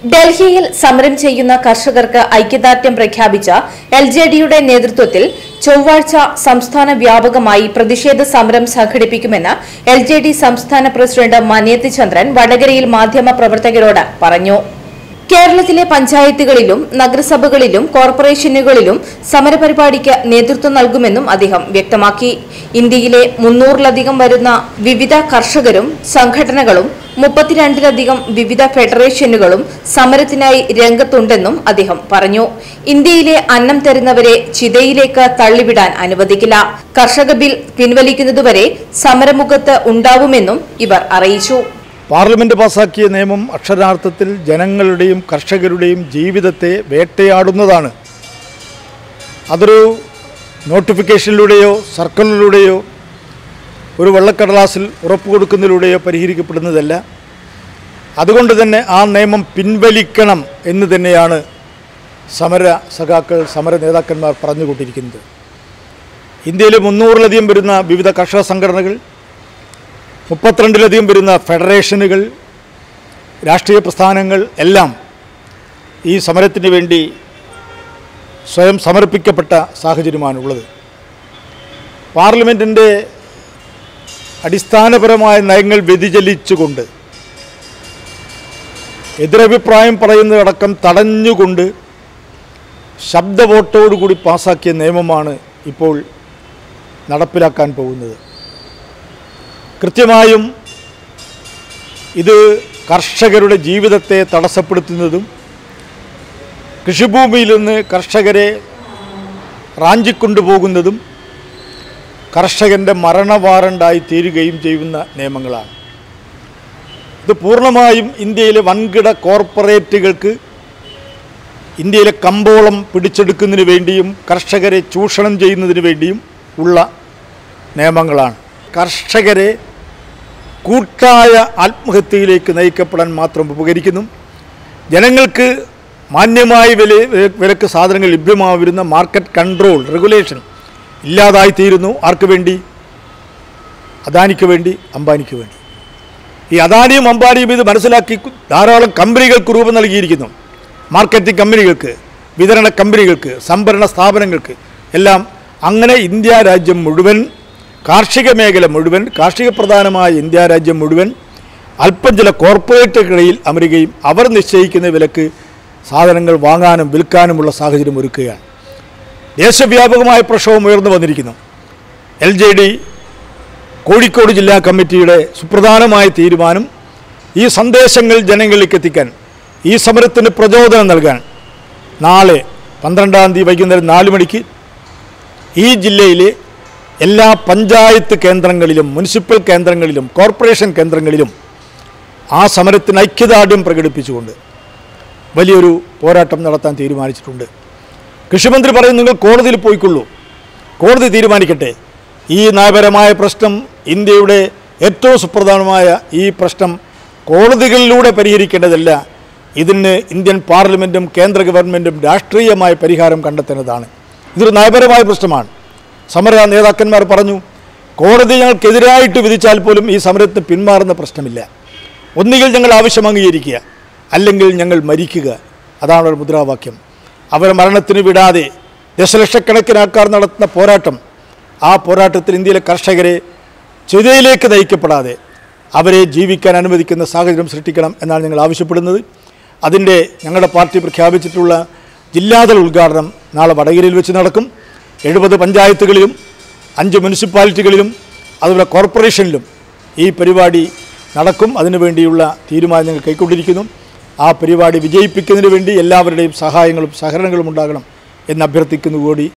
ഡൽഹിയിൽ സമരം ചെയ്യുന്ന കർഷകർക്ക് ഐക്യദാർഢ്യം പ്രഖ്യാപിച്ച എൽ ജെ ഡിയുടെ നേതൃത്വത്തിൽ ചൊവ്വാഴ്ച സംസ്ഥാന വ്യാപകമായി പ്രതിഷേധ സമരം സംഘടിപ്പിക്കുമെന്ന് എൽ ജെ ഡി സംസ്ഥാന പ്രസിഡന്റ് മനേത്തി ചന്ദ്രൻ വടകരയിൽ മാധ്യമപ്രവർത്തകരോട് പറഞ്ഞു കേരളത്തിലെ പഞ്ചായത്തുകളിലും നഗരസഭകളിലും കോർപ്പറേഷനുകളിലും സമരപരിപാടിക്ക് നേതൃത്വം നൽകുമെന്നും അദ്ദേഹം വ്യക്തമാക്കി ഇന്ത്യയിലെ മുന്നൂറിലധികം വരുന്ന വിവിധ കർഷകരും സംഘടനകളും മുപ്പത്തിരണ്ടിലധികം വിവിധ ഫെഡറേഷനുകളും സമരത്തിനായി രംഗത്തുണ്ടെന്നും അദ്ദേഹം പറഞ്ഞു ഇന്ത്യയിലെ അന്നം തരുന്നവരെ ചിതയിലേക്ക് തള്ളിവിടാൻ അനുവദിക്കില്ല കർഷക ബിൽ പിൻവലിക്കുന്നതുവരെ സമരമുഖത്ത് ഉണ്ടാവുമെന്നും ഇവർ അറിയിച്ചു പാർലമെന്റ് പാസാക്കിയ നിയമം അക്ഷരാർത്ഥത്തിൽ ജനങ്ങളുടെയും കർഷകരുടെയും ജീവിതത്തെ വേട്ടയാടുന്നതാണ് അതൊരു നോട്ടിഫിക്കേഷനിലൂടെയോ സർക്കിളിലൂടെയോ ഒരു വെള്ളക്കടലാസിൽ ഉറപ്പ് കൊടുക്കുന്നതിലൂടെയോ പരിഹരിക്കപ്പെടുന്നതല്ല അതുകൊണ്ട് തന്നെ ആ നിയമം പിൻവലിക്കണം എന്ന് തന്നെയാണ് സമര സഖാക്കൾ സമര നേതാക്കന്മാർ പറഞ്ഞുകൊണ്ടിരിക്കുന്നത് ഇന്ത്യയിലെ മുന്നൂറിലധികം വരുന്ന വിവിധ കർഷക സംഘടനകൾ മുപ്പത്തിരണ്ടിലധികം വരുന്ന ഫെഡറേഷനുകൾ രാഷ്ട്രീയ പ്രസ്ഥാനങ്ങൾ എല്ലാം ഈ സമരത്തിന് വേണ്ടി സ്വയം സമർപ്പിക്കപ്പെട്ട സാഹചര്യമാണുള്ളത് പാർലമെൻറ്റിൻ്റെ അടിസ്ഥാനപരമായ നയങ്ങൾ വ്യതിചലിച്ചുകൊണ്ട് എതിരഭിപ്രായം പറയുന്നതടക്കം തടഞ്ഞുകൊണ്ട് ശബ്ദ വോട്ടോടുകൂടി പാസാക്കിയ നിയമമാണ് ഇപ്പോൾ നടപ്പിലാക്കാൻ പോകുന്നത് കൃത്യമായും ഇത് കർഷകരുടെ ജീവിതത്തെ തടസ്സപ്പെടുത്തുന്നതും കൃഷിഭൂമിയിൽ നിന്ന് കർഷകരെ റാഞ്ചിക്കൊണ്ടുപോകുന്നതും കർഷകൻ്റെ മരണവാറണ്ടായി തീരുകയും ചെയ്യുന്ന നിയമങ്ങളാണ് ഇത് പൂർണ്ണമായും ഇന്ത്യയിലെ വൻകിട കോർപ്പറേറ്റുകൾക്ക് ഇന്ത്യയിലെ കമ്പോളം പിടിച്ചെടുക്കുന്നതിന് വേണ്ടിയും കർഷകരെ ചൂഷണം ചെയ്യുന്നതിന് വേണ്ടിയും ഉള്ള നിയമങ്ങളാണ് കർഷകരെ കൂട്ടായ ആത്മഹത്യയിലേക്ക് നയിക്കപ്പെടാൻ മാത്രം ഉപകരിക്കുന്നു ജനങ്ങൾക്ക് മാന്യമായ വില വിലക്ക് സാധനങ്ങൾ ലഭ്യമാവുന്ന മാർക്കറ്റ് കൺട്രോൾ റെഗുലേഷൻ ഇല്ലാതായിത്തീരുന്നു ആർക്ക് വേണ്ടി അദാനിക്ക് വേണ്ടി അംബാനിക്ക് വേണ്ടി ഈ അദാനിയും അംബാനിയും ഇത് മനസ്സിലാക്കി ധാരാളം കമ്പനികൾക്ക് രൂപം നൽകിയിരിക്കുന്നു മാർക്കറ്റിംഗ് കമ്പനികൾക്ക് വിതരണ കമ്പനികൾക്ക് സംഭരണ സ്ഥാപനങ്ങൾക്ക് എല്ലാം അങ്ങനെ ഇന്ത്യ രാജ്യം മുഴുവൻ കാർഷിക മേഖല മുഴുവൻ കാർഷിക പ്രധാനമായ ഇന്ത്യ രാജ്യം മുഴുവൻ അല്പം ചില കോർപ്പറേറ്റുകളിൽ അമരുകയും അവർ നിശ്ചയിക്കുന്ന വിലക്ക് സാധനങ്ങൾ വാങ്ങാനും വിൽക്കാനുമുള്ള സാഹചര്യം ഒരുക്കുകയാണ് ദേശവ്യാപകമായ പ്രക്ഷോഭം ഉയർന്നു വന്നിരിക്കുന്നു എൽ ജെ ഡി കോഴിക്കോട് ജില്ലാ കമ്മിറ്റിയുടെ സുപ്രധാനമായ തീരുമാനം ഈ സന്ദേശങ്ങൾ ജനങ്ങളിലേക്ക് എത്തിക്കാൻ ഈ സമരത്തിന് പ്രചോദനം നൽകാൻ നാളെ പന്ത്രണ്ടാം തീയതി വൈകുന്നേരം നാല് മണിക്ക് ഈ ജില്ലയിലെ എല്ലാ പഞ്ചായത്ത് കേന്ദ്രങ്ങളിലും മുനിസിപ്പൽ കേന്ദ്രങ്ങളിലും കോർപ്പറേഷൻ കേന്ദ്രങ്ങളിലും ആ സമരത്തിന് ഐക്യദാർഢ്യം പ്രകടിപ്പിച്ചുകൊണ്ട് വലിയൊരു പോരാട്ടം നടത്താൻ തീരുമാനിച്ചിട്ടുണ്ട് കൃഷിമന്ത്രി പറയും നിങ്ങൾ കോടതിയിൽ പോയിക്കൊള്ളൂ കോടതി തീരുമാനിക്കട്ടെ ഈ നയപരമായ പ്രശ്നം ഇന്ത്യയുടെ ഏറ്റവും സുപ്രധാനമായ ഈ പ്രശ്നം കോടതികളിലൂടെ പരിഹരിക്കേണ്ടതല്ല ഇതിന് ഇന്ത്യൻ പാർലമെൻറ്റും കേന്ദ്ര ഗവൺമെൻറ്റും രാഷ്ട്രീയമായ പരിഹാരം കണ്ടെത്തേണ്ടതാണ് ഇതൊരു നയപരമായ പ്രശ്നമാണ് സമര നേതാക്കന്മാർ പറഞ്ഞു കോടതി ഞങ്ങൾക്കെതിരായിട്ട് വിധിച്ചാൽ പോലും ഈ സമരത്തിന് പിന്മാറുന്ന പ്രശ്നമില്ല ഒന്നുകിൽ ഞങ്ങൾ ആവശ്യം അംഗീകരിക്കുക അല്ലെങ്കിൽ ഞങ്ങൾ മരിക്കുക അതാണ് ഒരു മുദ്രാവാക്യം അവരെ മരണത്തിന് വിടാതെ ദശലക്ഷക്കണക്കിന് ആൾക്കാർ നടത്തുന്ന പോരാട്ടം ആ പോരാട്ടത്തിൽ ഇന്ത്യയിലെ കർഷകരെ ചിതയിലേക്ക് നയിക്കപ്പെടാതെ അവരെ ജീവിക്കാൻ അനുവദിക്കുന്ന സാഹചര്യം സൃഷ്ടിക്കണം എന്നാണ് ഞങ്ങൾ ആവശ്യപ്പെടുന്നത് അതിൻ്റെ ഞങ്ങളുടെ പാർട്ടി പ്രഖ്യാപിച്ചിട്ടുള്ള ജില്ലാതല ഉദ്ഘാടനം നാളെ വടകരയിൽ വെച്ച് നടക്കും എഴുപത് പഞ്ചായത്തുകളിലും അഞ്ച് മുനിസിപ്പാലിറ്റികളിലും അതുപോലെ കോർപ്പറേഷനിലും ഈ പരിപാടി നടക്കും അതിനുവേണ്ടിയുള്ള തീരുമാനം ഞങ്ങൾ കൈക്കൊണ്ടിരിക്കുന്നു ആ പരിപാടി വിജയിപ്പിക്കുന്നതിന് വേണ്ടി എല്ലാവരുടെയും സഹായങ്ങളും സഹകരണങ്ങളും ഉണ്ടാകണം എന്ന് അഭ്യർത്ഥിക്കുന്നു കൂടി